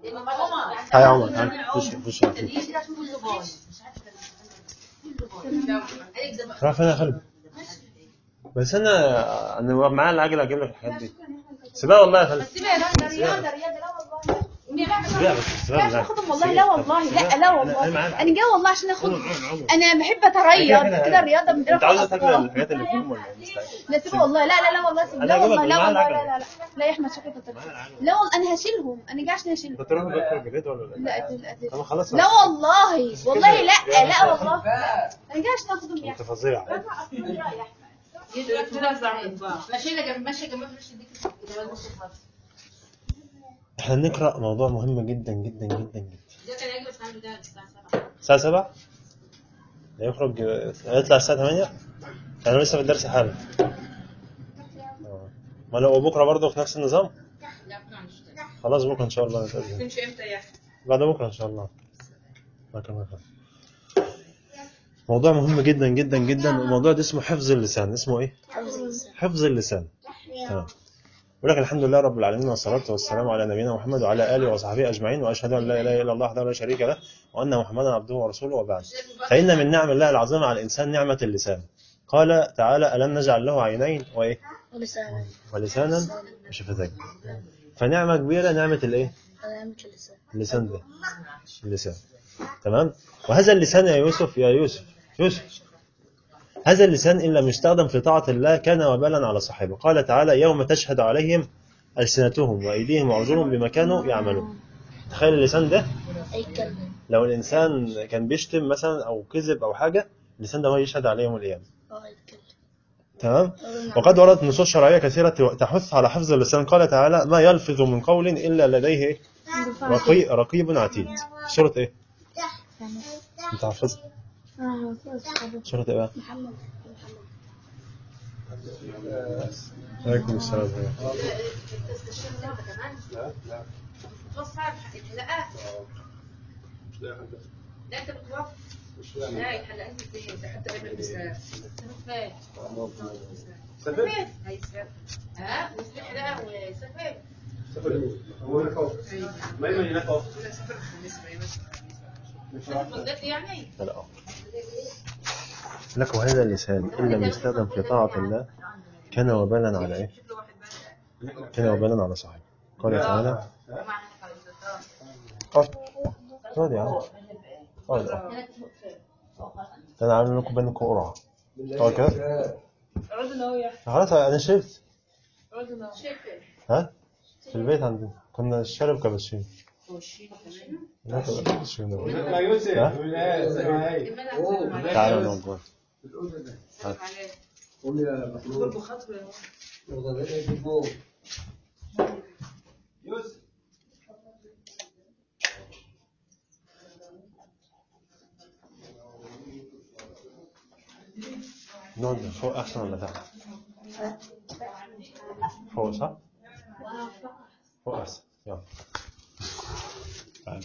هاي يا عمر هاي خش خش راح فين يا خالد بس انا انا معايا العجله اجيب لك الحاجات دي سيبها والله يا خالد سيبها يا رنا رياضه رياضه لا والله سيبها بس سيبها لا بالله. اخدهم والله لا والله لا لا أنا- والله أنا معاك. انا جاي والله عشان اخد عمر، عمر، عمر. انا بحب اتريض كده الرياضه من غير انت عاوزه تاكل أطفال. الحاجات اللي فيهم ولا إيه؟ مستعجل. لا سيبه والله لا لا لا والله سيبه أنا لا هجيبك والله لا معايا والله لا العجلة. لا لا لا يا احمد شكرا معايا العجلة. لا والله انا هشيلهم انا جاي عشان اشيلهم انت تروح بكره الجديد ولا لا؟ لا لا لا طب خلاص لا والله والله لا يا لا والله انا جاي عشان اخدهم يا انت فظيع ماشي جنب ماشي جنب ماشي دي كده احنا بنقرا موضوع مهم جدا جدا جدا جدا ده كان هيجي بس عنده ده الساعه 7 الساعه 7 يخرج هيطلع الساعه 8 انا لسه في الدرس حالا اه. ما لو بكره برضه في نفس النظام لا بكره هنشتغل خلاص بكره ان شاء الله نتقابل تمشي امتى يا احمد؟ بعد بكره ان شاء الله ما كان ما كان. موضوع مهم جدا جدا جدا الموضوع ده اسمه حفظ اللسان اسمه ايه حفظ اللسان تمام يقول لك الحمد لله رب العالمين والصلاة والسلام على نبينا محمد وعلى آله وصحبه أجمعين وأشهد أن لا إله إلا الله وحده لا شريك له وأن محمدا عبده ورسوله وبعد فإن من نعم الله العظيمة على الإنسان نعمة اللسان قال تعالى ألم نجعل له عينين وإيه ولسان ولسانا وشفتين فنعمة كبيرة نعمة الإيه علامة اللسان اللسان ده اللسان تمام وهذا اللسان يا يوسف يا يوسف يوسف هذا اللسان إن لم يستخدم في طاعة الله كان وبالا على صاحبه قال تعالى يوم تشهد عليهم ألسنتهم وأيديهم وأرجلهم بما كانوا يعملون تخيل اللسان ده أي كلمة لو الإنسان كان بيشتم مثلا أو كذب أو حاجة اللسان ده هو يشهد عليه يوم القيامة أو أي كلمة تمام وقد وردت نصوص شرعية كثيرة تحث على حفظ اللسان قال تعالى ما يلفظ من قول إلا لديه رقي رقيب عتيد سورة إيه؟ أنت حافظ سورة إيه بقى؟ محمد محمد عليكم السلام ورحمة الله توصل الحلقات لا انت بتوقف لا الحلقات ازاي انت حتى قبل المسافه سفاف سفاف هاي سفاف ها واستحلاء وسفاف ما يمنع ينقف ولا سفاف بالنسبه لي بس فضلت يعني لا لك وهذا اللسان إن لم يستخدم في طاعة الله كان وبالا على إيه؟ كان وبالا على صاحبه قال تعالى قال قال يا عم قال آه. أنا عامل لكم بينكم قرعة قال كده خلاص أنا شفت ها في البيت عندنا كنا الشارب كبشين لا كبشين لا يوسف ها؟ لا سمعي تعالى نقعد يوسف نقعد فوق أحسن ولا تحت؟ فوق صح؟ فوق أحسن يلا تعال.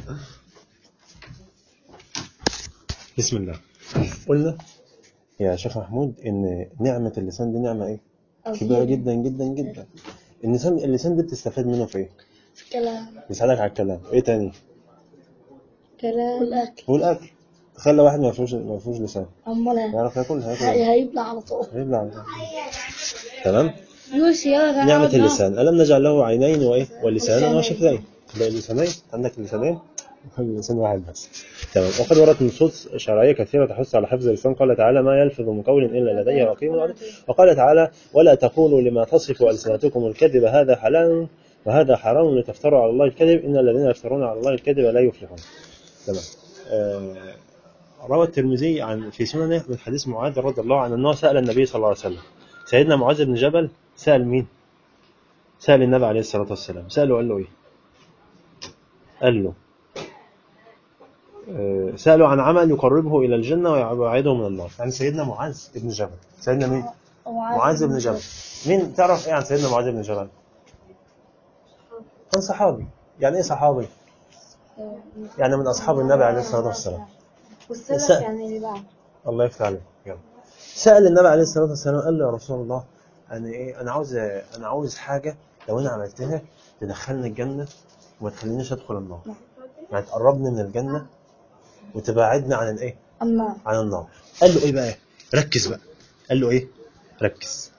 بسم الله قلنا يا شيخ محمود إن نعمة اللسان دي نعمة إيه؟ كبيرة جدا جدا جدا اللسان اللسان ده بتستفاد منه في إيه؟ كلام بيساعدك على الكلام إيه تاني؟ كلام والأكل والأكل تخيل لو واحد ما فيهوش ما فيهوش لسان أمال يعرف ياكل هياكل هي- إيه؟ هيبلع على طول هيبلع على طول. تمام؟ يوسي يلا تعالى نعمة نقعد معاه. اللسان ألم نجعل له عينين وإيه ولسانا ولسانين. وشفتين لا لسانين عندك لسانين لسان واحد بس تمام وقد وردت نصوص شرعية كثيرة تحث على حفظ اللسان قال تعالى ما يلفظ من قول إلا لديه رقيب عتيد وقال تعالى ولا تقولوا لما تصف ألسنتكم الكذب هذا حلال وهذا حرام لتفتروا على الله الكذب إن الذين يفترون على الله الكذب لا يفلحون تمام آه روى الترمذي عن في سننه من حديث معاذ رضي الله عنه أنه سأل النبي صلى الله عليه وسلم سيدنا معاذ بن جبل سأل مين؟ سأل النبي عليه الصلاة والسلام سأله قال له إيه قال له آه، سأله عن عمل يقربه إلى الجنة ويبعده من النار عن سيدنا معاذ بن جبل سيدنا مين معاذ بن جبل مين تعرف إيه عن سيدنا معاذ بن جبل كان صحابي يعني إيه صحابي يعني من أصحاب النبي عليه الصلاة والسلام الس- والسلف يعني اللي بعد الله يفتح عليك يلا سأل النبي عليه الصلاة والسلام قال له يا رسول الله أنا إيه أنا عاوز أنا عاوز حاجة لو أنا عملتها تدخلني الجنة وما تخلينيش ادخل النار يعني تقربني من الجنه وتبعدني عن الايه النار عن النار قال له ايه بقى ركز بقى قال له ايه ركز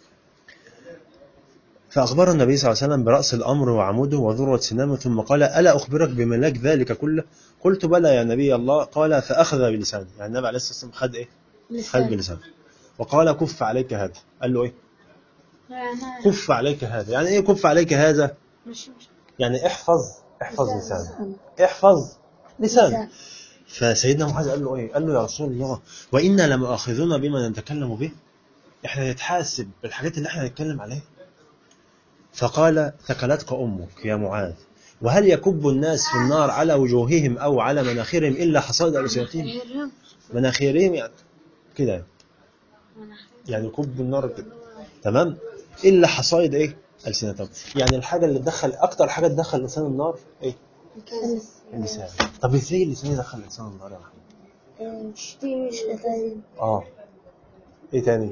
فأخبر النبي صلى الله عليه وسلم برأس الأمر وعموده وذروة سنامه ثم قال ألا أخبرك بملاك ذلك كله قلت بلى يا نبي الله قال فأخذ بلسانه يعني النبي عليه الصلاة والسلام خد إيه خد لسان بلسانه وقال كف عليك هذا قال له إيه كف عليك هذا يعني إيه كف عليك هذا مش مش يعني احفظ احفظ لسانك احفظ لسانك لسان. فسيدنا معاذ قال له ايه؟ قال له يا رسول الله وانا لمؤاخذون بما نتكلم به احنا نتحاسب بالحاجات اللي احنا نتكلم عليها فقال ثكلتك امك يا معاذ وهل يكب الناس في النار على وجوههم او على مناخرهم الا حصائد السنتهم مناخيرهم يعني كده يعني. يعني يكب النار كده تمام الا حصائد ايه السنتهم يعني الحاجه اللي تدخل اكتر حاجه تدخل الانسان النار ايه اللسان طب ازاي اللسان يدخل الانسان النار يا محمد شتيمة شتايم اه ايه تاني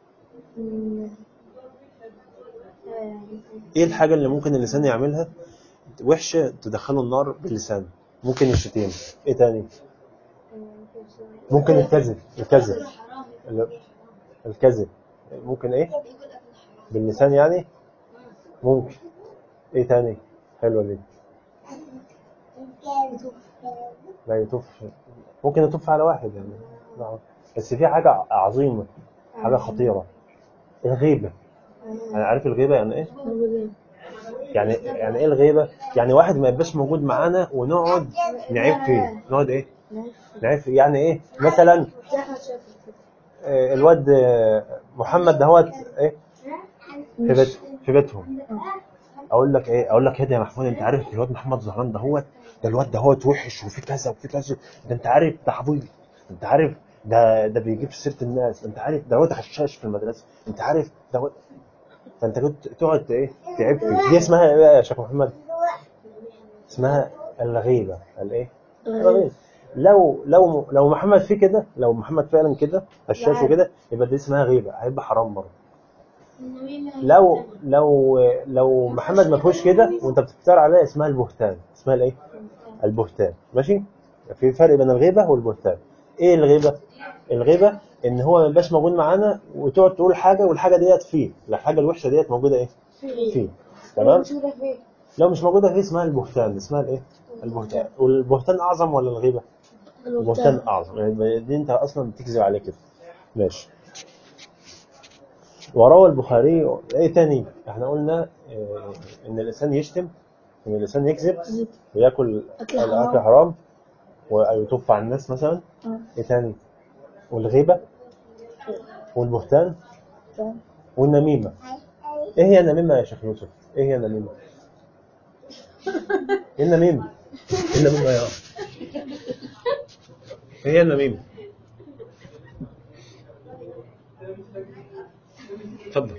ايه الحاجه اللي ممكن اللسان يعملها وحشه تدخله النار باللسان ممكن الشتيمه ايه تاني ممكن الكذب الكذب ال- الكذب ممكن ايه باللسان يعني ممكن ايه تاني حلوه دي لا يطوف ممكن يطوف على واحد يعني نعم. بس في حاجه عظيمه حاجه خطيره الغيبه انا عارف الغيبه يعني ايه يعني يعني ايه الغيبه يعني واحد ما يبقاش موجود معانا ونقعد نعيب فيه نقعد ايه نعيب فيه يعني ايه مثلا آه، الواد آه، محمد دهوت ايه في بيت في بيتهم اقول لك ايه اقول لك ايه ده يا محمود انت عارف الواد محمد زهران دهوت ده الواد دهوت وحش وفي كذا وفي كذا ده انت عارف ده حبيبي انت عارف ده ده بيجيب سيره الناس انت عارف ده واد حشاش في المدرسه انت عارف ده واد فانت كنت تقعد ايه تعب فيه دي اسمها ايه بقى يا شيخ محمد اسمها الغيبه الايه الغيبه لو لو لو محمد فيه كده لو محمد فعلا كده حشاش وكده يبقى دي اسمها غيبه هيبقى حرام برضه لو لو لو محمد ما فيهوش كده وانت بتختار عليها اسمها البهتان اسمها الايه البهتان ماشي في فرق بين الغيبه والبهتان ايه الغيبه الغيبه ان هو ما يبقاش موجود معانا وتقعد تقول حاجه والحاجه ديت فيه الحاجه الوحشه ديت موجوده ايه فيه تمام لو مش موجوده فيه اسمها البهتان اسمها الايه البهتان والبهتان اعظم ولا الغيبه البهتان اعظم يعني دي انت اصلا بتكذب عليه كده ماشي وروى البخاري ايه تاني احنا قلنا اه ان الانسان يشتم ان الانسان يكذب وياكل أكل الاكل حرام ويطف على الناس مثلا ايه تاني والغيبه والبهتان والنميمه ايه هي النميمه يا شيخ يوسف ايه هي النميمه ايه النميمه ايه النميمه يا ايه هي النميمه اتفضل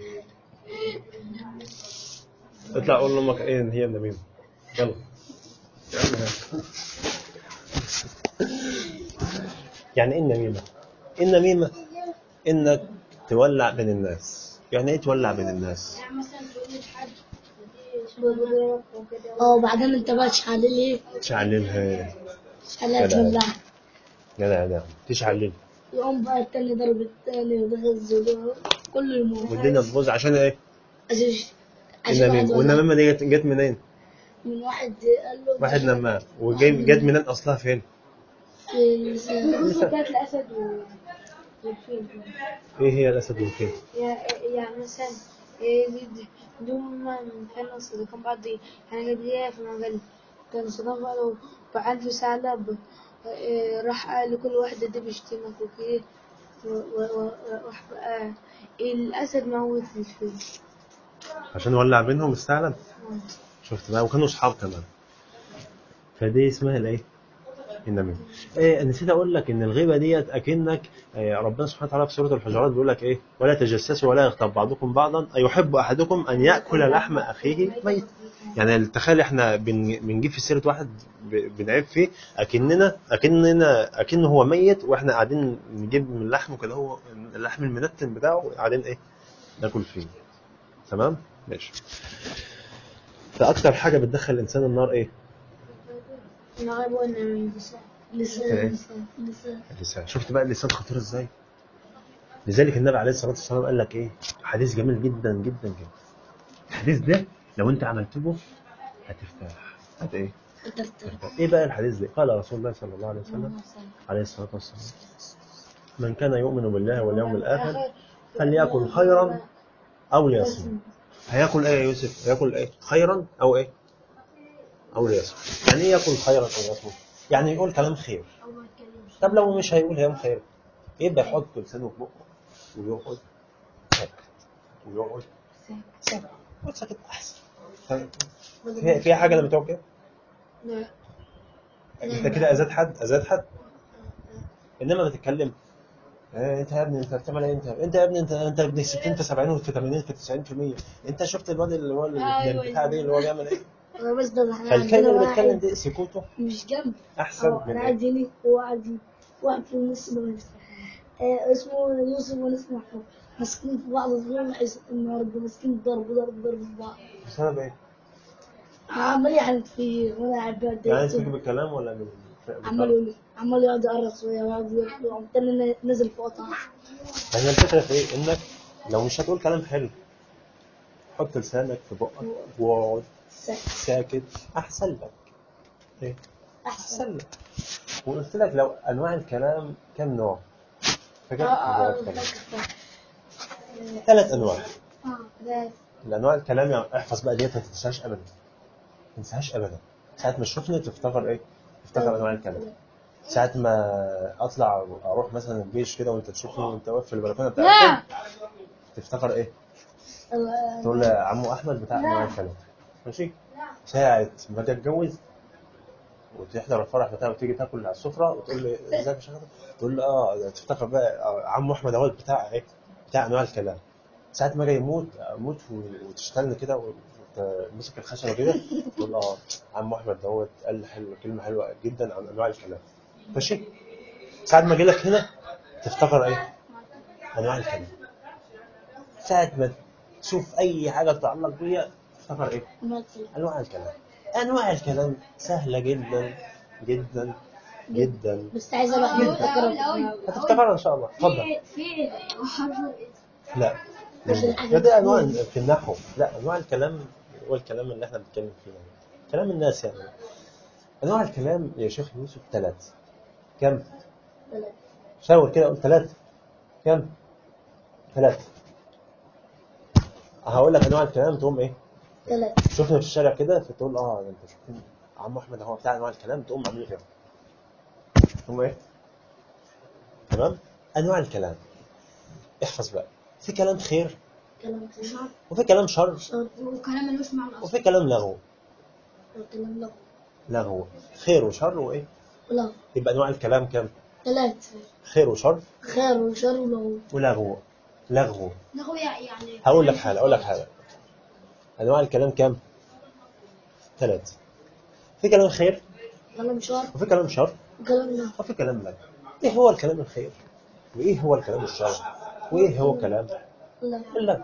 اطلع قول لامك ايه هي النميمه يلا يا عم هات. يعني ايه النميمه النميمه انك تولع بين الناس يعني ايه تولع بين الناس اه وبعدين انت بقى تشعل لي تشعللها شعلها كده. تولع جدع جدع تشعلل يقوم بقى التاني ضرب التاني وده الزجاج كله يموت والدنيا تبوظ عشان ايه عشان عشان واحد النميمه ولع. والنميمه دي جت- جت منين من واحد قال له واحد نمام وجت منين اصلها فين في لسان كانت الاسد والفيل ايه هي الاسد والفيل يعني مثلا إيه دي- دي- دول كانوا صديقين بعض انا جايب ليها في المجلة كانوا صديقين بعض وعنده ثعلب إيه، راح قال لكل واحدة دي بيشتمك وكده و- و- و- وراح بقى الأسد موت الفيل عشان ولع بينهم الثعلب شفت بقى وكانوا اصحاب كمان فدي اسمها الايه النميمه ايه نسيت اقول لك ان الغيبه ديت اكنك إيه ربنا سبحانه وتعالى في سوره الحجرات بيقول لك ايه ولا تجسسوا ولا يغتب بعضكم بعضا ايحب احدكم ان ياكل لحم اخيه ميت يعني تخيل احنا بن- بنجيب في سيره واحد ب- بنعيب فيه اكننا اكننا اكنه هو ميت واحنا قاعدين نجيب من لحمه كده هو اللحم المنتن بتاعه قاعدين ايه ناكل فيه تمام ماشي فاكتر حاجه بتدخل الانسان النار ايه نغيب ونعمل لسان إيه؟ لسان لسان اللسان شفت بقى اللسان خطير ازاي لذلك النبي عليه الصلاه والسلام قال لك ايه حديث جميل جدا جدا جدا الحديث ده لو انت عملته هترتاح هت ايه ترتاح. ايه بقى الحديث ده قال رسول الله صلى الله عليه وسلم عليه الصلاه والسلام من كان يؤمن بالله واليوم الاخر فليأكل خيرا او ليصمت هياكل ايه يا يوسف هياكل ايه خيرا او ايه او ليصمت يعني ايه ياكل خيرا او ليصمت يعني يقول كلام خير طب لو مش هيقول كلام خير يبقى يحط لسانه في بقه ويقعد ساكت ويقعد ساكت يقعد ساكت احسن في في حاجه لما تقعد كده لا انت كده اذيت حد اذيت حد انما ما تتكلم إيه انت يا ابني انت بتعمل ايه انت انت يا ابني انت انت ابن 60 في 70 في 80 في 90% انت شفت الواد اللي هو اللي أيوة. البتاع دي اللي هو بيعمل ايه انا بس ده احنا فالكلمه اللي عندنا بيتكلم واحد دي سكوته مش جنب احسن اه من انا إيه؟ قاعد هنا وهو قاعد هنا. واحد في النص ده بس. آه، اسمه يوسف وانا اسمه محمود ماسكين في بعض طول النهارده ماسكين ضرب ضرب ضرب في بعض بسبب ايه؟ عمال يحلف فيه وانا قاعد بقى يعني انت بتيجي بالكلام ولا من عمال يقول لي عمال يقعد يقرص ويا ويقعد يقول وقمت انا نازل فوق طبعا هي الفكره في ايه؟ انك لو مش هتقول كلام حلو حط لسانك في بقك واقعد ساكت احسن لك ايه؟ احسن لك وقلت لك لو انواع الكلام كم نوع؟ فاكر؟ أنواع الكلام. ثلاث انواع ده الانواع الكلام يعني احفظ بقى ديت ما تنساهاش ابدا ما تنساهاش ابدا ساعه ما تشوفني تفتكر ايه؟ تفتكر انواع الكلام ساعة ما اطلع اروح مثلا الجيش كده وانت تشوفني وانت واقف في البلكونه بتاعتك تفتكر ايه؟ تقول لي عمو احمد بتاع انواع الكلام ماشي؟ ساعة ما اجي اتجوز وتحضر الفرح بتاعه وتيجي تاكل على السفره وتقول لي ازيك يا شيخ تقول لي اه تفتكر بقى آه، عمو احمد اهوت بتاع ايه؟ بتاع انواع الكلام ساعة ما اجي يموت اموت و- وتشتغلني كده وتمسك الخشبه كده تقول اه عم احمد دوت قال حلو كلمه حلوه جدا عن انواع الكلام ماشي ساعة ما اجي لك هنا تفتكر ايه؟ انواع الكلام ساعة ما تشوف اي حاجه تتعلق بيها تفتكر ايه؟ انواع الكلام انواع الكلام سهله جدا جدا جدا بس عايز اروح افتكرها هتفتكرها ان شاء الله اتفضل في حرف لا ده ده انواع في النحو لا انواع الكلام هو الكلام اللي احنا بنتكلم فيه يعني. كلام الناس يعني انواع الكلام يا شيخ يوسف ثلاث كم شاور كده قول ثلاث كم ثلاث هقول لك انواع الكلام تقوم ايه ثلاثة شفنا في الشارع كده فتقول اه ده انت شوف عم احمد هو بتاع انواع الكلام تقوم عامل كده تقوم ايه تمام انواع الكلام احفظ بقى في كلام خير كلام خير وفي كلام شر شر وكلام ملوش معنى اصلا وفي كلام لغو كلام لغو لغو خير وشر وايه لغو يبقى انواع الكلام كم ثلاثة خير وشر خير وشر ولغو ولغو لغو لغو يعني هقول لك حاجه اقول لك حاجه انواع الكلام كم ثلاث في كلام خير كلام شر وفي كلام شر وكلام لغو وفي كلام لغو ايه هو الكلام الخير وايه هو الكلام الشر وايه هو كلام لغو اللغو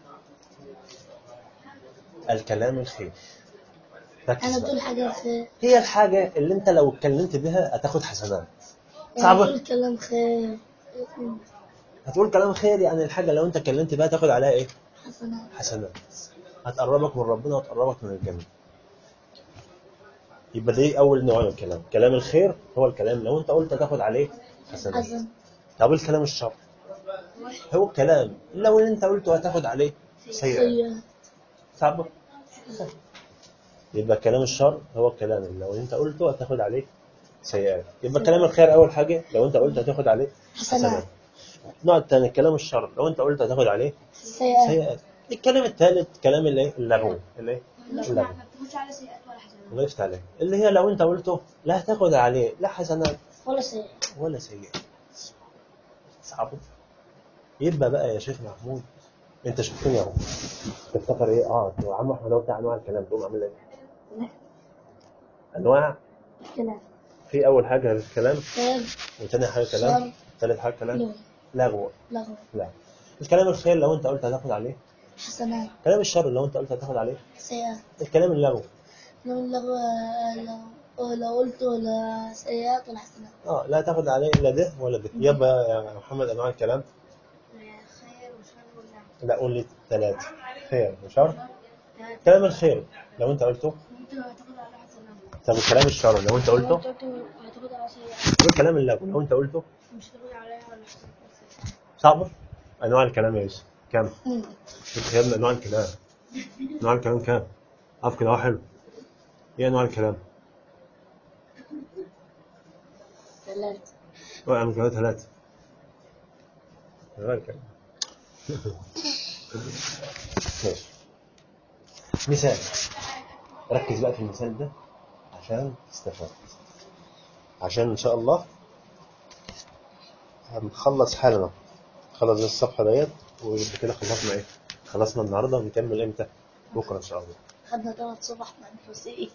الكلام الخير ركز انا بقى. بقول حاجة خير هي الحاجة اللي انت لو اتكلمت بها هتاخد حسنات انا صعبة بقول كلام خير هتقول كلام خير يعني الحاجة لو انت اتكلمت بها تاخد عليها ايه حسنات حسنات هتقربك من ربنا وتقربك من الجنة يبقى ده اول نوع من الكلام كلام الخير هو الكلام لو انت قلت تاخد عليه حسنات حسن طب الكلام الشر هو الكلام لو اللي انت قلته هتاخد عليه سيئة سيئة صعبة يبقى كلام الشر هو الكلام اللي لو انت قلته هتاخد عليه سيئات يبقى كلام الخير اول حاجة لو انت قلت هتاخد عليه حسنات حسنات النوع الثاني كلام الشر لو انت قلت هتاخد عليه سيئة سيئات الكلام الثالث كلام الايه اللغو الايه ملوش اللغو معنى ما بتاخدش على سيئات ولا حسنات الله يفتح عليك اللي هي لو انت قلته لا هتاخد عليه لا حسنات ولا سيئة ولا سيئات صعب يبقى بقى يا شيخ محمود انت شفتني اهو تفتكر ايه اه يا عم احمد هو بتاع انواع الكلام تقوم عامل ايه انواع كلام في اول حاجه الكلام خير وثاني حاجه كلام شر ثالث حاجه كلام لغو لغو لغو لا الكلام الخير لو انت قلت هتاخد عليه حسنات كلام الشر لو انت قلت هتاخد عليه سيئات الكلام اللغو لو لو لو لو قلت ولا سيئات ولا حسنات اه لا تاخد عليه الا ده ولا ده يبقى يا محمد انواع الكلام خير وشر ونعم لا قول لي ثلاثه خير وشر كلام الخير لو انت قلته ممكن هتاخد على حسنات طب كلام الشر لو انت قلته هتاخد على سيئات والكلام اللغو لو انت قلته مش هتاخد عليها ولا حسنات صعب انواع الكلام يا يوسف كم يا ابني انواع الكلام انواع الكلام كام عارف كده هو حلو ايه انواع الكلام ثلاثة اه انا كده ثلاثه انواع الكلام ماشي مثال ركز بقى في المثال ده عشان تستفاد عشان ان شاء الله هنخلص حالنا خلص الصفحه ديت وكده خلصنا ايه خلصنا النهارده ونكمل امتى بكره ان شاء الله خدنا ثلاث صبح مع انفسي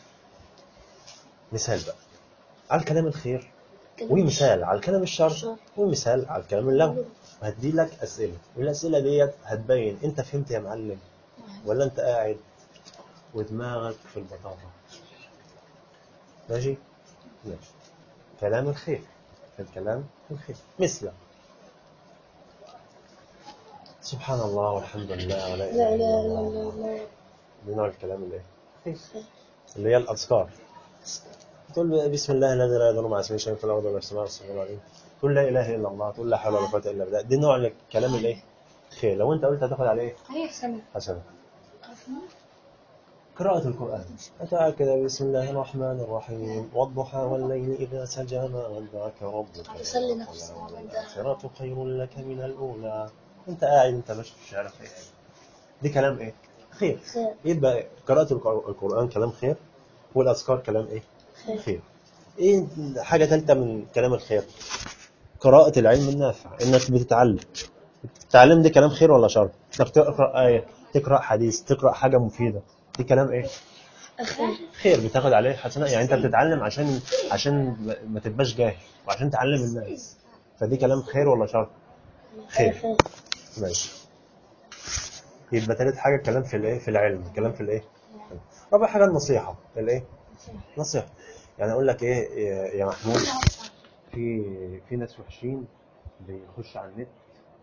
مثال بقى على الكلام الخير كلام ومثال على الكلام الشر الشر. ومثال على الكلام اللغو وهدي لك اسئله والاسئله ديت هتبين انت فهمت يا معلم ولا انت قاعد ودماغك في البطاطا ماشي ماشي كلام الخير الكلام الخير مثل سبحان الله والحمد لله ولا لا اله لا الا لا الله لا لا دي نوع الكلام اللي ايه اللي هي الاذكار تقول بسم الله الذي لا يضر مع اسمه شيء في الارض ولا في السماء والسلام عليكم تقول لا اله الا الله تقول لا حول ولا قوه الا بالله دي نوع الكلام الايه خير لو انت قلت هتاخد عليه هي حسنات حسنه قراءة القرآن أتى كده بسم الله الرحمن الرحيم والضحى والليل إذا سجى ما ودعك ربك تصلي نفسك والآخرة خير لك من الأولى أنت قاعد أنت ماشي في الشارع خير دي كلام إيه؟ خير خير يبقى قراءة القر- القرآن كلام خير والأذكار كلام إيه؟ خير خير إيه حاجة ثالثة من كلام الخير قراءة العلم النافع إنك بتتعلم التعلم ده كلام خير ولا شر؟ إنك تقرأ آية تقرأ حديث تقرأ حاجة مفيدة دي كلام إيه؟ خير خير بتاخد عليه حسنات يعني انت بتتعلم عشان عشان ما تبقاش جاهل وعشان تعلم الناس فدي كلام خير ولا شر خير خير ماشي يبقى تالت حاجه الكلام في الايه في العلم الكلام في الايه رابع حاجه النصيحه الايه نصيحه يعني اقول لك ايه يا- يا محمود في في ناس وحشين بيخش على النت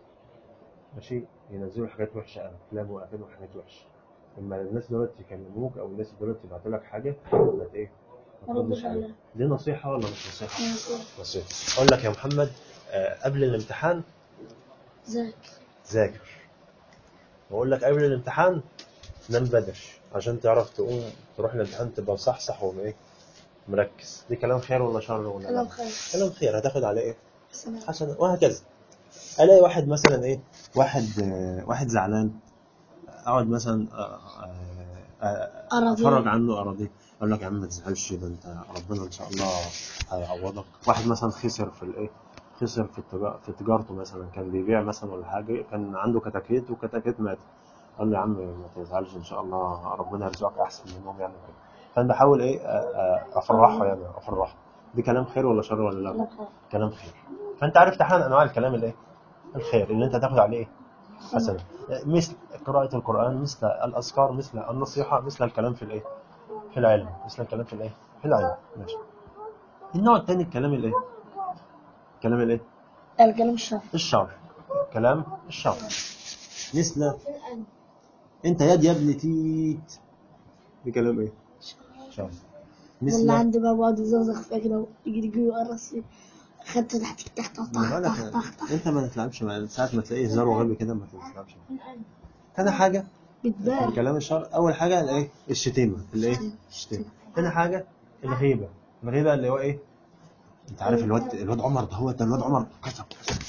ماشي ينزلوا حاجات وحشه افلام وافلام وحاجات وحشه لما الناس دولت يكلموك او الناس دولت يبعتوا لك حاجه ما ت- ايه ما تردش ردش عليها عليها. دي نصيحه ولا مش نصيحه؟ نصيحة. نصيحه اقول لك يا محمد آه، قبل الامتحان ذاك ذاكر واقول لك قبل الامتحان نام بدري عشان تعرف تقوم تروح الامتحان تبقى مصحصح وايه مركز دي كلام خير ولا شر ولا لا؟ كلام خير كلام خير هتاخد عليه ايه حسنات حسن وهكذا الاقي واحد مثلا ايه واحد آه، واحد زعلان اقعد مثلا آه، آه، آه، أراضيه. اتفرج عنه اراضيه اقول لك يا عم ما تزعلش ده انت ربنا ان شاء الله هيعوضك واحد مثلا خسر في الايه خسر في التجا- في تجارته مثلا كان بيبيع مثلا ولا حاجه كان عنده كتاكيت وكتاكيت مات قال له يا عم ما تزعلش ان شاء الله ربنا يرزقك احسن منهم يعني كده فانا بحاول ايه آه، آه، افرحه يعني افرحه دي كلام خير ولا شر ولا لا؟ كلام خير كلام خير فانت عرفت حال انواع الكلام الايه الخير اللي انت تاخد عليه ايه حسنا مثل قراءة القرآن مثل الأذكار مثل النصيحة مثل الكلام في الايه في العلم مثل الكلام في الايه في العلم ماشي النوع الثاني الكلام الايه كلام الايه الكلام الشر الشر كلام الشر مثل انت يد يا ابني تيت دي كلام ايه شر والله مثل عندي بقى بقعد يزغزغ فيها كده يجي يجي يقرص فيه خدت تحت تحت طخ ما طخ بالك طخ طخ انت ما تلعبش مع ساعة ما تلاقيه هزار وغبي كده ما تلعبش معاه. تاني حاجة بتبان الكلام الشر اول حاجه الايه الشتيمه الايه الشتيمه ثاني حاجه الغيبه الغيبه اللي هو ايه انت عارف الواد الواد عمر ده هو ده الواد عمر كذا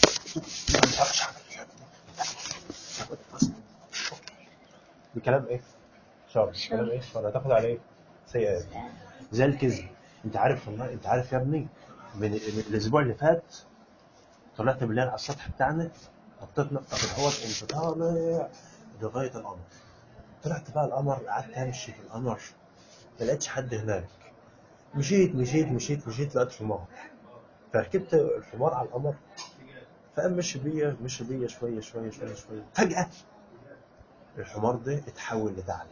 بكلام ايه شر كلام ايه شر هتاخد عليه سيئات زي الكذب انت عارف والله انت عارف يا ابني من, من الاسبوع اللي فات طلعت بالليل على السطح بتاعنا حطيت نقطه الهواء انت طالع لغايه القمر طلعت بقى القمر قعدت امشي في القمر ما لقيتش حد هناك مشيت مشيت مشيت مشيت لقيت حمار فركبت الحمار على القمر فقام مشي بيا مشي بيا شويه شويه شويه شويه فجاه الحمار ده اتحول لثعلب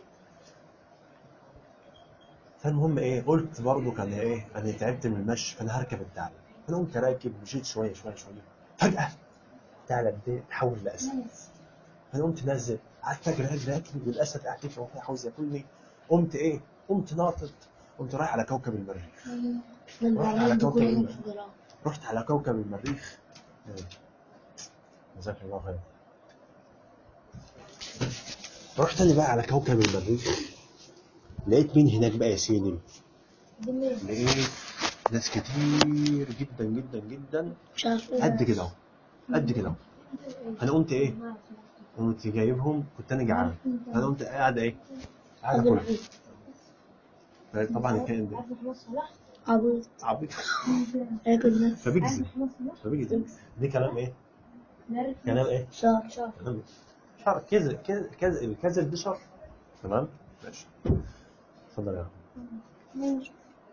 فالمهم ايه قلت برضه كان ايه انا تعبت من المشي فانا هركب الثعلب فانا قمت راكب مشيت شويه شويه شويه فجاه الثعلب ده اتحول لاسد فانا قمت نازل قعدت اجري اجري اجري والاسد قاعد يجري ورايا عاوز ياكلني قمت ايه قمت ناطط قمت رايح على كوكب المريخ رحت على كوكب المريخ رحت على كوكب المريخ إيه. جزاك الله خير رحت انا بقى على كوكب المريخ لقيت مين هناك بقى يا سيدي لقيت ناس كتير جدا جدا جدا مش عارف قد كده اهو قد كده اهو انا قمت ايه قمت جايبهم كنت انا جعان انا قمت قاعد ايه قاعد اكل طبعا الكائن ده عبود عبيط راكب ناس فبيكذب فبيكذب دي كلام ايه كلام ايه شهر شهر كلام شر كذب كذب كذب الكذب ده شر تمام ماشي اتفضل يا أخي.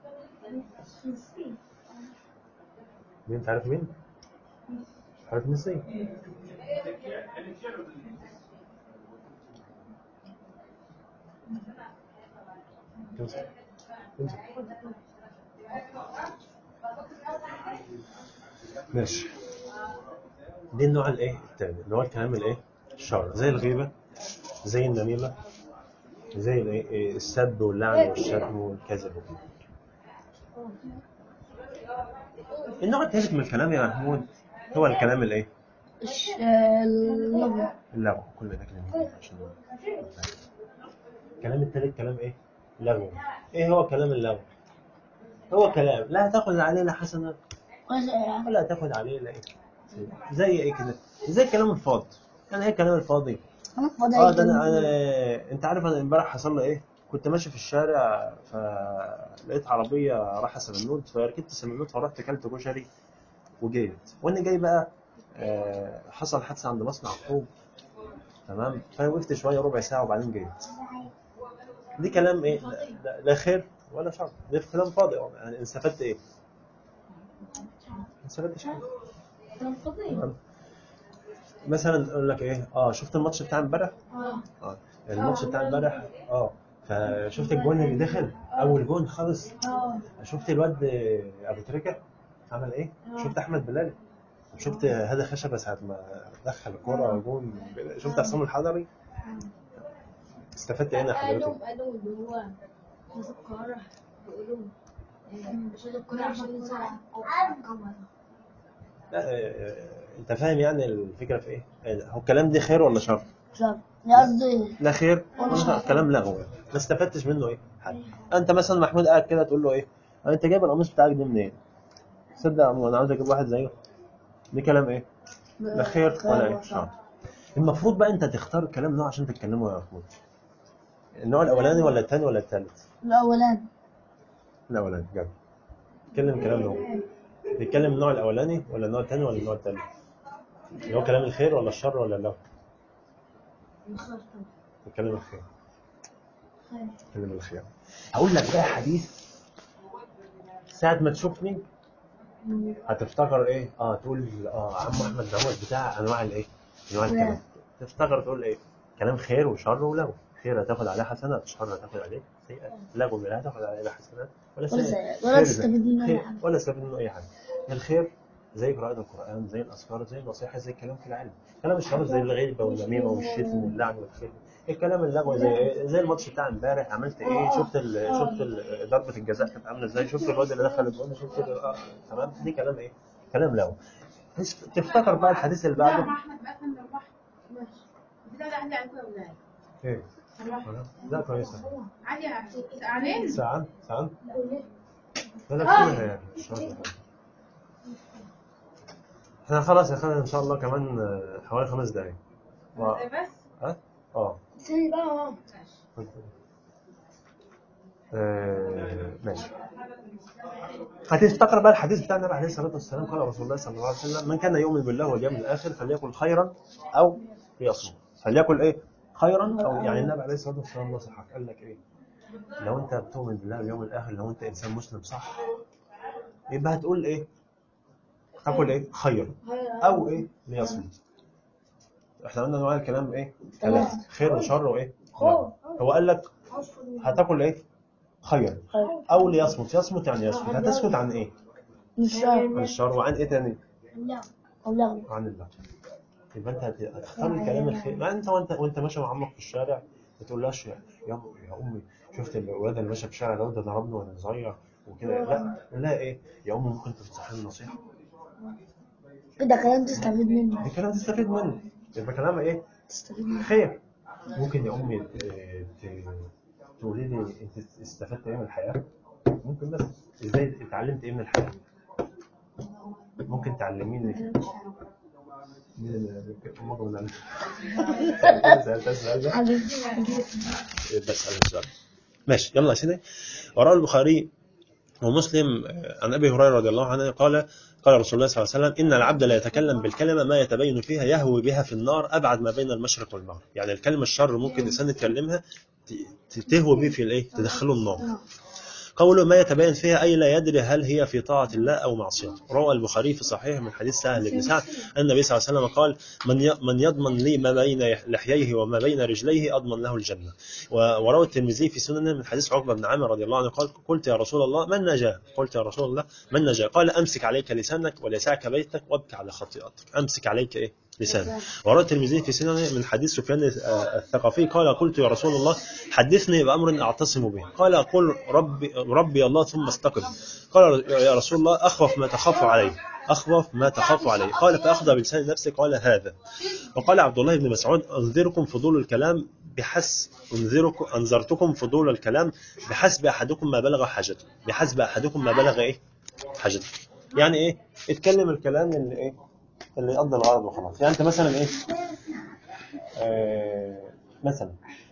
مين تعرف مين؟ عارف مين تمسك تمسك ماشي دي النوع الايه التاني اللي هو الكلام الايه الشر زي الغيبه زي النميمه زي الايه إيه، السب واللعن والشتم والكذب وكده النوع الثالث من الكلام يا محمود هو الكلام الايه الش- اللغة اللغو كل ده كلام إنجليزي عشان الكلام الثالث كلام ايه لغو ايه هو كلام اللغو هو كلام لا تاخذ عليه لا حسنه ولا تاخذ عليه لا ايه زي ايه كده زي الكلام الفاضي يعني ايه الكلام الفاضي اه ده انا انا انت عارف انا امبارح حصل لي ايه كنت ماشي في الشارع فلقيت عربيه رايحه سمنود فركبت سمنود فرحت اكلت كشري وجيت وانا جاي بقى آه، حصل حادثه عند مصنع الطوب تمام فوقفت شويه ربع ساعه وبعدين جيت دي كلام ايه لا- لا, لا خير ولا شر ده كلام فاضي يعني استفدت ايه ما استفدتش حاجه تمام؟ مثلا اقول لك ايه اه شفت الماتش بتاع امبارح اه الماتش بتاع امبارح اه فشفت الجون اللي دخل اول جون خالص شفت الواد ابو تريكه عمل ايه شفت احمد بلال شفت هذا خشبه ساعه ما دخل الكوره جون شفت عصام الحضري استفدت ايه انا يا قالوا حضرتك قالوا اللي هو ناس القاهرة بيقولوا شوط الكورة عشان نزرع القمر لا آه، آه، انت فاهم يعني الفكره في ايه؟ آه، هو الكلام ده خير ولا شر؟ شهر قصدي لا خير ولا شر كلام لغو يعني. ما استفدتش منه ايه؟ حاجه انت مثلا محمود قاعد كده تقول له ايه؟ انت جايب القميص بتاعك ده منين؟ تصدق يا عمو انا عاوز اجيب واحد زيه ده كلام ايه؟ لا خير ولا ايه؟ شر المفروض بقى انت تختار كلام نوع عشان تتكلمه يا محمود النوع الاولاني ولا الثاني ولا الثالث؟ الأولاني الاولاني جد اتكلم كلام هو بيتكلم النوع الاولاني ولا النوع الثاني ولا النوع الثالث؟ اللي هو كلام الخير ولا الشر ولا اللغو؟ بيتكلم الخير بيتكلم الخير هقول لك بقى حديث ساعة ما تشوفني هتفتكر ايه؟ اه تقول اه عم احمد دوت بتاع انواع الايه؟ انواع الكلام تفتكر تقول ايه؟ كلام خير وشر ولغو خير هتاخد عليه حسنات شر هتاخد عليه سيئات لغو لا هتاخد عليه لا حسنات ولا ولا سيئات سيئات. ولا خير تستفيد زي- منه أي خير- حاجة. ولا تستفيد منه اي حاجه الخير زي قراءة القرآن زي الأذكار زي النصيحة زي الكلام في العلم كلام الشر زي الغيبة والنميمة والشتم واللعن والخير الكلام اللغوي زي ايه زي الماتش بتاع امبارح عملت ايه شفت ال شفت ال ضربة الجزاء كانت عاملة ازاي شفت الواد اللي دخل الجون شفت ال- آه تمام دي كلام ايه كلام لغوي تفتكر بقى الحديث اللي بعده احمد بقى كان لو واحد ماشي ده ده عندي عليكم يا ولاد ايه لا كويسة عادي عليه ساعة ساعة لا لا كلها يعني مش شرط. احنا خلاص يا اخوانا ان شاء الله كمان آه، حوالي خمس دقايق و- بس ها؟ اه ثاني بقى اه آه، ماشي هتفتكر بقى الحديث بتاع النبي عليه الصلاه والسلام قال رسول الله صلى الله عليه وسلم من كان يؤمن بالله واليوم الاخر فليقل خيرا او ليصمت فليقل ايه خيرا او يعني النبي عليه الصلاه والسلام نصحك قال لك ايه لو انت بتؤمن بالله واليوم الاخر لو انت انسان مسلم صح يبقى هتقول ايه هتقول ايه خيرا او ايه ليصمت احنا قلنا انواع الكلام ايه؟ ثلاثة خير وشر وايه؟ خوف هو قال لك هتاكل ايه؟ خير او ليصمت يصمت يعني يسكت هتسكت عن ايه؟ مش شرط عن الشر وعن ايه تاني؟ لا الله عن الله يبقى انت هت- هتختار الكلام الخير ما انت وانت وانت ماشي مع عمك في الشارع ما تقولهاش يا يا يا امي شفت الولاد اللي ماشيه في الشارع ده ده ضربني وانا صغير وكده لا لا ايه يا امي ممكن تنصحني نصيحه كده كلام تستفيد منه دي كلام تستفيد منه يبقى كلام ايه تستفيد منه خير ممكن يا امي ت- ت- تقولي لي انت استفدت ايه من الحياه ممكن بس ازاي اتعلمت ايه من الحياه ممكن تعلميني مين اللي مرة من عندك؟ سألت السؤال ده؟ بسأل السؤال ماشي يلا يا سيدي وروى البخاري ومسلم عن ابي هريره رضي الله عنه قال قال رسول الله صلى الله عليه وسلم ان العبد لا يتكلم بالكلمه ما يتبين فيها يهوي بها في النار ابعد ما بين المشرق والمغرب يعني الكلمه الشر ممكن الانسان يتكلمها ت- ت- تهوي به في الايه تدخله النار قوله ما يتبين فيها أي لا يدري هل هي في طاعة الله أو معصيته روى البخاري في صحيح من حديث سهل بن سعد أن النبي صلى الله عليه وسلم قال من ي- من يضمن لي ما بين لحييه وما بين رجليه أضمن له الجنة و- وروى الترمذي في سننه من حديث عقبة بن عامر رضي الله عنه قال قلت يا رسول الله من نجا قلت يا رسول الله من نجا قال أمسك عليك لسانك وليسعك بيتك وابكي على خطيئتك أمسك عليك إيه لسانك وروى الترمذي في سننه من حديث سفيان آه، الثقفي قال قلت يا رسول الله حدثني بأمر أعتصم به قال قل ربي, ربي الله ثم استقم قال يا رسول الله أخوف ما تخاف عليه أخوف ما تخاف عليه قال فأخذ بلسان نفسه قال هذا وقال عبد الله بن مسعود أنذركم فضول الكلام بحسب أنذركم أنذرتكم فضول الكلام بحسب أحدكم ما بلغ حاجته بحسب أحدكم ما بلغ إيه حاجته يعني إيه اتكلم الكلام اللي إيه اللي يقضي الغرض وخلاص يعني أنت مثلا إيه آه مثلا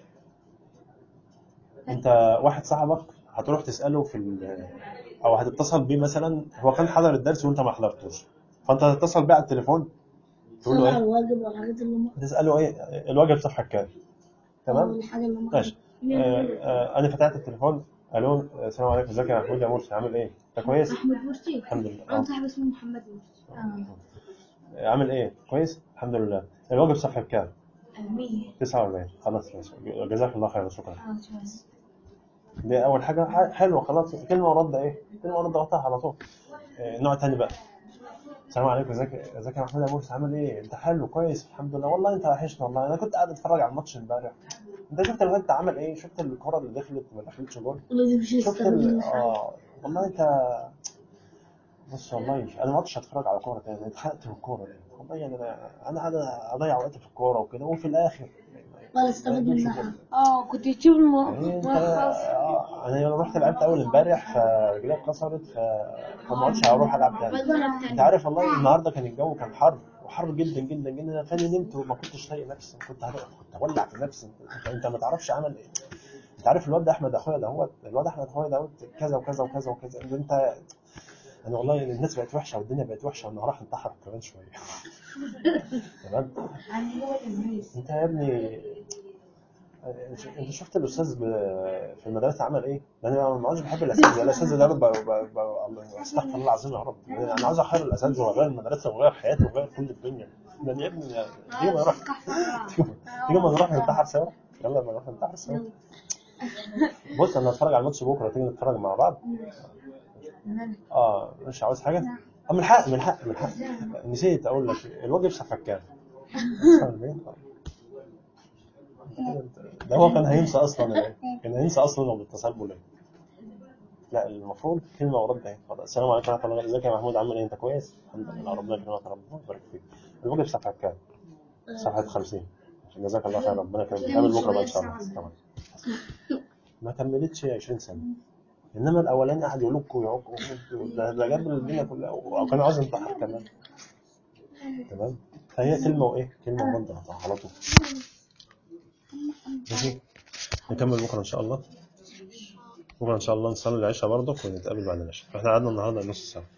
انت واحد صاحبك هتروح تساله في ال- او هتتصل بيه مثلا هو كان حضر الدرس وانت ما حضرتوش فانت هتتصل بيه على التليفون تقول له صنع ايه الواجب والحاجات اللي هم تساله ايه الواجب صفحه كام تمام الحاجة اللي هم ماشي آه آه انا فتحت التليفون الو السلام عليكم ازيك يا محمود يا مرسي عامل ايه انت كويس احمد مرسي الحمد لله انا آه. صاحب اسمه محمد مرسي آه، عامل ايه كويس الحمد لله الواجب صفحه كام 100 49 خلاص ماشي جزاك الله خير شكرا دي اول حاجه ح- حلوه خلاص كلمه ورد ايه كلمه ورد غطاها على طول آه، نوع تاني بقى السلام عليكم ازيك ازيك يا محمود يا مرسي عامل ايه انت حلو كويس الحمد لله والله انت وحشنا والله انا كنت قاعد اتفرج على الماتش امبارح انت شفت الواد ده عمل ايه شفت الكره اللي دخلت ما دخلتش جول ولازم شيء شفت يستفيد ال... منه حاجة اه والله انت بص والله انا ما عدتش هتفرج على كوره تاني اتخنقت من الكوره دي والله يعني انا انا قاعد اضيع وقتي في الكوره وكده وفي الاخر ولا استفيد منها اه كنت تشوف الم- يعني انت ملخص آه، انا لما رحت لعبت اول امبارح فرجلي اتكسرت ف... فما عدتش هروح العب تاني انت عارف والله النهارده كان الجو كان حر وحر جدا جدا جدا انا تاني نمت وما كنتش طايق نفسي كنت هد- كنت هولع في نفسي انت, انت ما تعرفش عمل ايه انت عارف الواد ده احمد اخويا ده هو الواد احمد اخويا ده كذا وكذا وكذا وكذا انت انا والله الناس بقت وحشه والدنيا بقت وحشه وانا هروح انتحر كمان شويه تمام انت يا ابني انت شفت الاستاذ ب- في المدرسه عمل ايه؟ انا ما عادش بحب الاساتذه الاساتذه ده ب- ب- ب- الله- استغفر الله العظيم يا رب انا عاوز اغير الاساتذه واغير المدرسه واغير حياتي واغير كل الدنيا ده يا ابني تيجي ما نروح تيجي ما نروح ننتحر سوا يلا ما نروح ننتحر سوا بص انا هتفرج على الماتش بكره تيجي نتفرج مع بعض اه مش عاوز حاجه اه من حق من حق من حق نسيت اقول لك الواجب صفحه كام؟ 49 ده هو كان هينسى اصلا كان هينسى اصلا لو اتصل بيه ليه. لا المفروض كلمه ورد اهي خلاص السلام عليكم ورحمه الله ازيك يا محمود عامل ايه انت كويس؟ الحمد لله ربنا يكرمك ربنا يبارك فيك الواجب صفحه كام؟ صفحه 50 جزاك الله خير ربنا يكرمك نتقابل بكره بقى ان شاء الله تمام ما كملتش 20 سنه انما الاولاني قعد يلوك ويعك ده ده جاب الدنيا كلها وكان عاوز ينتحر كمان تمام فهي كلمه وايه؟ كلمه ورد غطاها على طول ماشي نكمل بكره ان شاء الله بكره ان شاء الله نصلي العشاء برضك ونتقابل بعد العشاء فاحنا قعدنا النهارده نص ساعه